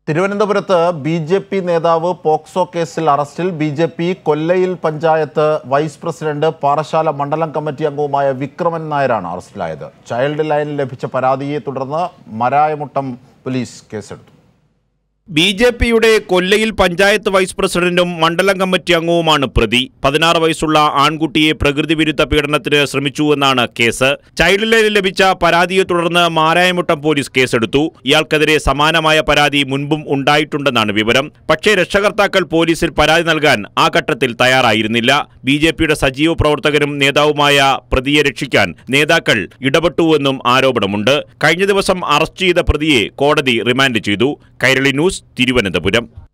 തിരുവനന്തപുരത്ത് B J P നേതാവ് POCSO കേസിൽ അറസ്റ്റിൽ B J P Kollayil panchayat vice president Parassala മണ്ഡലം കമ്മിറ്റി അംഗവുമായ വിക്രമൻ നായരാണ് അറസ്റ്റിലായത് ചൈൽഡ് ലൈനിൽ ലഭിച്ച പരാതിയെ തുടർന്ന് മരായമുട്ടം പോലീസ് കേസെടുത്തു ബി ജെ പിയുടെ കൊല്ലയിൽ പഞ്ചായത്ത് വൈസ് പ്രസിഡന്റും മണ്ഡലം കമ്മിറ്റി അംഗവുമാണ് പ്രതി പതിനാറ് വയസ്സുള്ള ആൺകുട്ടിയെ പ്രകൃതി വിരുദ്ധ പീഡനത്തിന് ശ്രമിച്ചുവെന്നാണ് കേസ് ചൈൽഡ് ലൈനിൽ ലഭിച്ച പരാതിയെ തുടർന്ന് മാരായമുട്ടം പോലീസ് കേസെടുത്തു ഇയാൾക്കെതിരെ സമാനമായ പരാതി മുൻപും ഉണ്ടായിട്ടുണ്ടെന്നാണ് വിവരം പക്ഷേ രക്ഷകർത്താക്കൾ പോലീസിൽ പരാതി നൽകാൻ ആ ഘട്ടത്തിൽ തയ്യാറായിരുന്നില്ല ബി ജെ പിയുടെ സജീവ പ്രവർത്തകരും നേതാവുമായ പ്രതിയെ രക്ഷിക്കാൻ നേതാക്കൾ ഇടപെട്ടുവെന്നും ആരോപണമുണ്ട് കഴിഞ്ഞ ദിവസം അറസ്റ്റ് ചെയ്ത പ്രതിയെ കോടതി റിമാൻഡ് ചെയ്തു കൈരളി ന്യൂസ് തിരുവനന്തപുരം